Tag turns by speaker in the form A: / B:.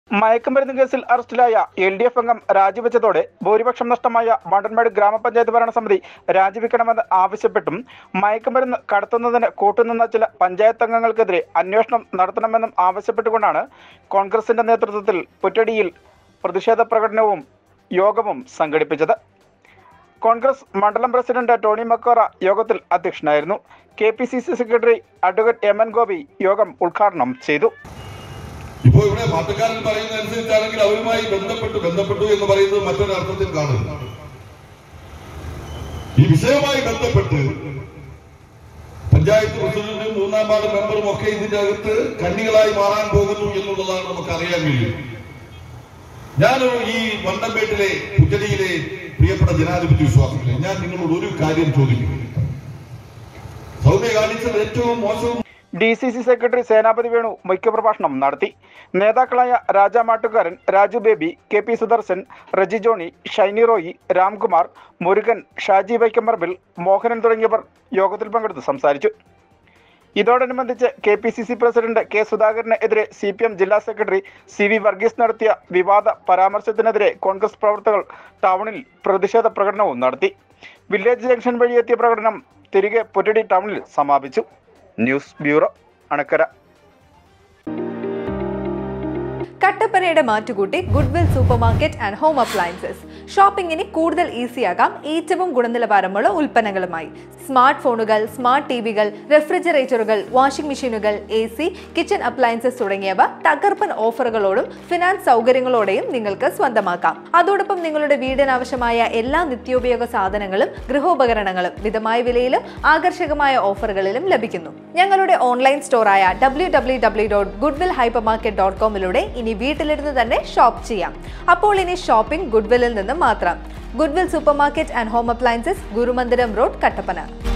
A: മയക്കുമരുന്ന് കേസിൽ അറസ്റ്റിലായ എൽ ഡി എഫ് അംഗം രാജിവെച്ചതോടെ ഭൂരിപക്ഷം നഷ്ടമായ വണ്ടൻമേട് ഗ്രാമപഞ്ചായത്ത് ഭരണസമിതി രാജിവെക്കണമെന്ന് ആവശ്യപ്പെട്ടും മയക്കുമരുന്ന് കടത്തുന്നതിന് കൂട്ടുനിന്ന ചില പഞ്ചായത്ത് അംഗങ്ങൾക്കെതിരെ അന്വേഷണം നടത്തണമെന്നും ആവശ്യപ്പെട്ടുകൊണ്ടാണ് കോൺഗ്രസിന്റെ നേതൃത്വത്തിൽ പുറ്റടിയിൽ പ്രതിഷേധ പ്രകടനവും യോഗവും സംഘടിപ്പിച്ചത് കോൺഗ്രസ് മണ്ഡലം പ്രസിഡന്റ് ടോണി മക്കോറ യോഗത്തിൽ അധ്യക്ഷനായിരുന്നു K P C C secretary advocate M N Gopi യോഗം ഉദ്ഘാടനം ചെയ്തു
B: ഇപ്പോ ഇവിടെ പാട്ടുകാരൻ പറയുന്ന അനുസരിച്ചാണെങ്കിൽ അവരുമായി ബന്ധപ്പെട്ടു ബന്ധപ്പെട്ടു എന്ന് പറയുന്നത് മറ്റൊരു അർത്ഥത്തിൽ കാണുന്നു ഈ വിഷയവുമായി ബന്ധപ്പെട്ട് പഞ്ചായത്ത് പ്രസിഡന്റും മൂന്നാം വാർഡ് മെമ്പറും ഒക്കെ ഇതിന്റെ അകത്ത് കണ്ണികളായി മാറാൻ പോകുന്നു എന്നുള്ളതാണ് നമുക്ക് അറിയാൻ കഴിയും ഞാൻ ഈ വണ്ടമ്പേട്ടിലെ പുജടിയിലെ പ്രിയപ്പെട്ട ജനാധിപത്യ വിശ്വാസികളെ ഞാൻ നിങ്ങളോട് ഒരു കാര്യം ചോദിക്കും സൗമ്യ കാണിച്ചത് ഏറ്റവും മോശവും
A: D C C secretary Senapathi Venu മുഖ്യപ്രഭാഷണം നടത്തി നേതാക്കളായ രാജ മാട്ടുകാരൻ രാജു ബേബി കെ പി സുദർശൻ റജി ജോണി ഷൈനി റോയി രാംകുമാർ മുരുകൻ ഷാജി വൈക്കമർബിൽ മോഹനൻ തുടങ്ങിയവർ യോഗത്തിൽ പങ്കെടുത്ത് സംസാരിച്ചു ഇതോടനുബന്ധിച്ച് K P C C president K സുധാകരനെതിരെ സി പി എം ജില്ലാ സെക്രട്ടറി സി വി വർഗീസ് നടത്തിയ വിവാദ പരാമർശത്തിനെതിരെ കോൺഗ്രസ് പ്രവർത്തകർ ടൗണിൽ പ്രതിഷേധ പ്രകടനവും നടത്തി വില്ലേജ് ജംഗ്ഷൻ വഴി എത്തിയ പ്രകടനം തിരികെ പുറ്റടി ടൗണിൽ സമാപിച്ചു ന്യൂസ് ബ്യൂറോ അണക്കര
C: കട്ടപ്പനയുടെ മാറ്റുകൂട്ടി goodwill super market and home appliances ഷോപ്പിംഗിന് കൂടുതൽ ഈസിയാകാം ഏറ്റവും ഗുണനിലവാരമുള്ള ഉൽപ്പന്നങ്ങളുമായി സ്മാർട്ട് ഫോണുകൾ സ്മാർട്ട് ടി വികൾ റെഫ്രിജറേറ്ററുകൾ വാഷിംഗ് മെഷീനുകൾ എ സി കിച്ചൺ അപ്ലയൻസസ് തുടങ്ങിയവ തകർപ്പൻ ഓഫറുകളോടും ഫിനാൻസ് സൗകര്യങ്ങളോടെയും നിങ്ങൾക്ക് സ്വന്തമാക്കാം അതോടൊപ്പം നിങ്ങളുടെ വീടിനാവശ്യമായ എല്ലാ നിത്യോപയോഗ സാധനങ്ങളും ഗൃഹോപകരണങ്ങളും മിതമായ വിലയിലും ആകർഷകമായ ഓഫറുകളിലും ലഭിക്കുന്നു ഞങ്ങളുടെ ഓൺലൈൻ സ്റ്റോറായ W W W dot Goodwill hypermarket dot കോമിലൂടെ ഇനി വീട്ടിലിരുന്ന് തന്നെ ഷോപ്പ് ചെയ്യാം അപ്പോൾ ഇനി ഷോപ്പിംഗ് ഗുഡ്വില്ലിൽ നിന്ന് മാത്രം Goodwill super market and home appliances Gurumandiram road Kattappana